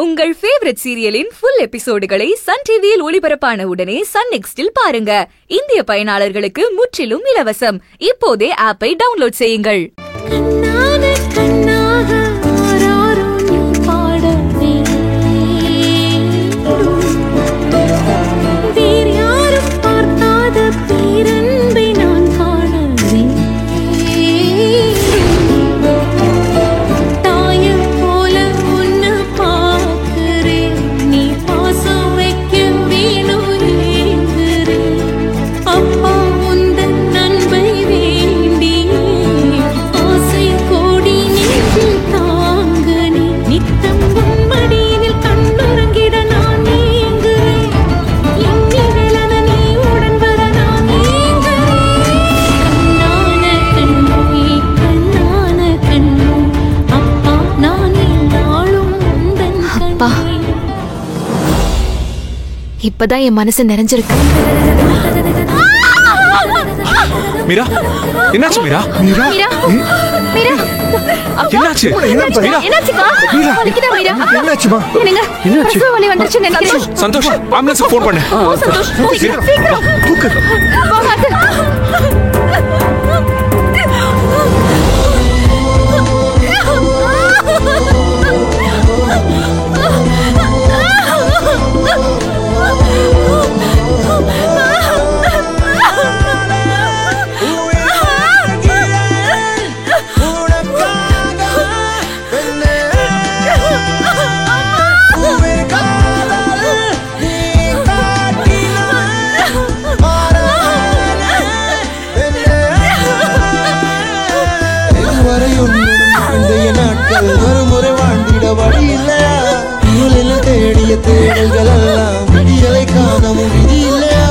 உங்கள் ஃபேவரட் சீரியலின் ஃபுல் எபிசோடுகளை சன் டிவியில் ஒளிபரப்பான உடனே சன் நெக்ஸ்டில் பாருங்க இந்திய பயனாளர்களுக்கு முற்றிலும் இலவசம் இப்போதே ஆப்பை டவுன்லோட் செய்யுங்கள் கண்ணான கண்ணாக ஆராரும் நீ பாட வேறு யாரும் பார்க்காத பேரன்பை நான் காண தாயம் போல உன்னை பார்க்கிறேன் நீ பாசம் வைக்க வேணும் ஏங்குறேன் அப்பா உந்தன் நன்மை வேண்டி ஆசை கோடி நெஞ்சில் தாங்க நீ நித்தம் உன் மடியினில் கண்ணுறங்கிட நான் ஏங்குறேன் எண்ணி விழன நீ உடன் வர நான் ஏங்குறேன் கண்ணான கண்ணே கண்ணான கண்ணே அப்பா நான் நாளும் உந்தன் அப்பா. கண்ணே இப்பதான் என் மனசு நிறைஞ்சிருக்கு மீரா என்னாச்சு மீரா மீரா மீரா என்னாச்சு மீரா என்னாச்சுக்கா மீரா. வலிக்குதா மீரா என்னாச்சுமா என்னங்க என்னாச்சு? பிரசவ வலி வந்துருச்சுன்னு நினைக்கிறேன் சந்தோஷ் ஆம்புலன்ஸுக்கு ஃபோன் பண்ணு ஓ சந்தோஷ் ஓ, சீக்கிரம் சீக்கிரம் தூக்கு போகாது இன்றைய நாட்கள் ஒரு முறை வாழ்ந்திட வழி இல்லையா இவளில் தேடிய தேடல்கள் எல்லாம் விடியலை காணவும் விதி இல்லையா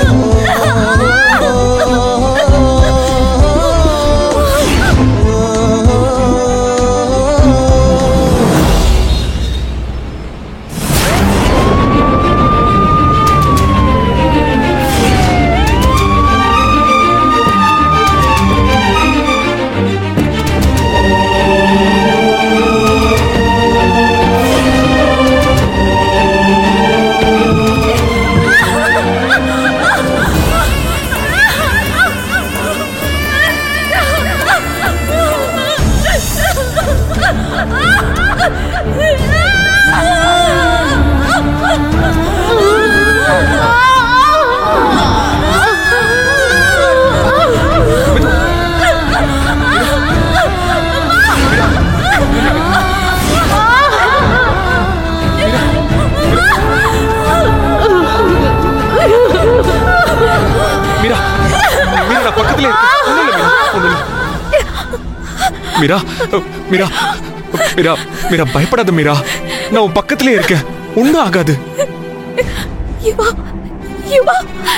மீரா மீரா நான் பக்கத்துல இருக்கேன் ஒண்ணும் இல்ல மீரா ஒண்ணும் இல்ல மீரா மீரா மீரா மீரா பயப்படாத மீரா நான் உன் பக்கத்திலே இருக்கேன் ஒண்ணும் ஆகாது இவா இவா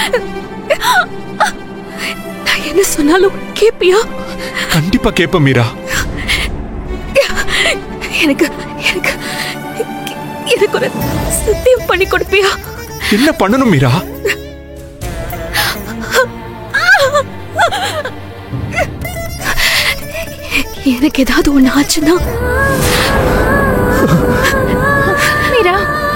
நான் என்ன சொன்னாலும் கேப்பியா கண்டிப்பா கேப்ப மீரா எனக்கு எனக்கு எனக்கு ஒரு சத்தியம் பண்ணி கொடுப்பியா என்ன பண்ணணும் மீரா எனக்கு ஏதாவது ஒண்ணு ஆச்சுன்னா மீரா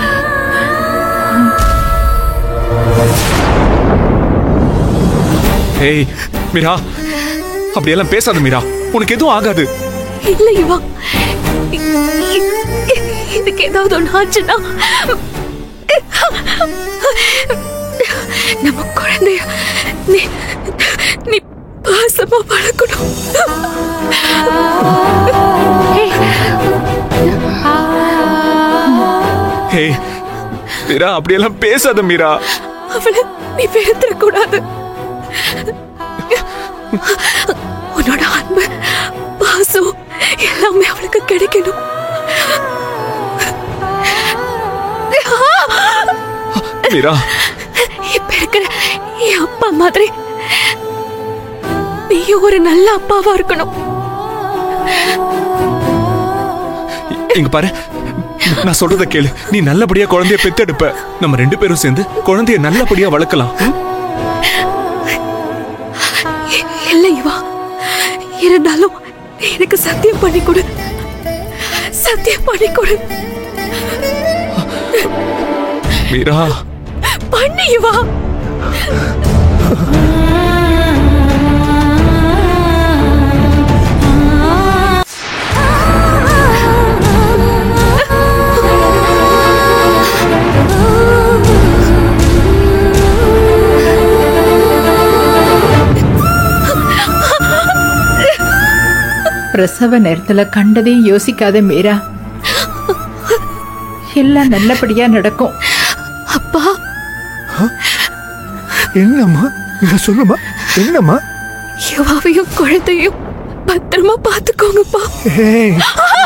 ஏய் மீரா அப்படியெல்லாம் பேசாத மீரா உனக்கு எதுவும் ஆகாது இல்ல இவா இதுக்கு ஏதாவது ஒண்ணு ஆச்சுன்னா நம்ம குழந்தைய நீ நீ பாசமா வளர்க்கணும் ஏய் மீரா அப்படியெல்லாம் பேசாத மீரா அவளை நீ வெறுத்துற கூடாது உன்னோட அன்பு பாசம் எல்லாமே அவளுக்கு கிடைக்கணும் மீரா இப்ப இருக்கிற என் அப்பா மாதிரி நீயும் ஒரு நல்ல அப்பாவா இருக்கணும் இங்க பாரு நான் சொல்றத கேளு நீ நல்லபடியா குழந்தைய பெத்தெடுப்ப நம்ம ரெண்டு பேரும் சேர்ந்து குழந்தைய நல்லபடியா வளர்க்கலாம் ம்? இல்லை இவா இருந்தாலும் எனக்கு சத்தியம் பண்ணி கொடு சத்தியம் பண்ணி கொடு மீரா பண்ணு யுவா பிரசவ நேரத்துல கண்டதையும் யோசிக்காத மீரா எல்லாம் நல்லபடியா நடக்கும் அப்பா என்னம்மா நீங்க சொல்லுமா என்னம்மா யுவாவையும் குழந்தையும் பத்திரமா பாத்துக்கோங்கப்பா ஏய்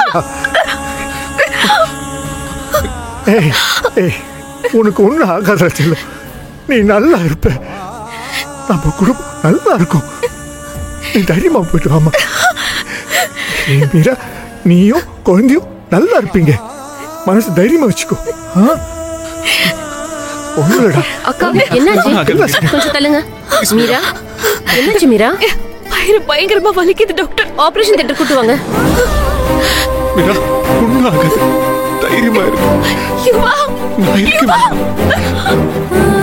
ஏய் ஏய் உனக்கு ஒன்றும் ஆகாத செல்லம் நீ நல்லா இருப்ப நம்ம குடும்பம் நல்லா இருக்கும் நீ தைரியமா போயிட்டு வாமா ஏய் மீரா நீயும் குழந்தையும் நல்லா இருப்பீங்க மனசு தைரியமா வச்சுக்கோ ஆ ஒன்றும் இல்லடா அக்கா என்னாச்சு கொஞ்சம் தள்ளுங்க மீரா என்னாச்சு மீரா வயிறு பயங்கரமா வலிக்குது டாக்டர் ஆபரேஷன் தியேட்டர் கூட்டு வாங்க மீரா ஒன்றும் ஆகாது தைரியமா இருக்கு யுவா நான் இருக்கேன் மீரா.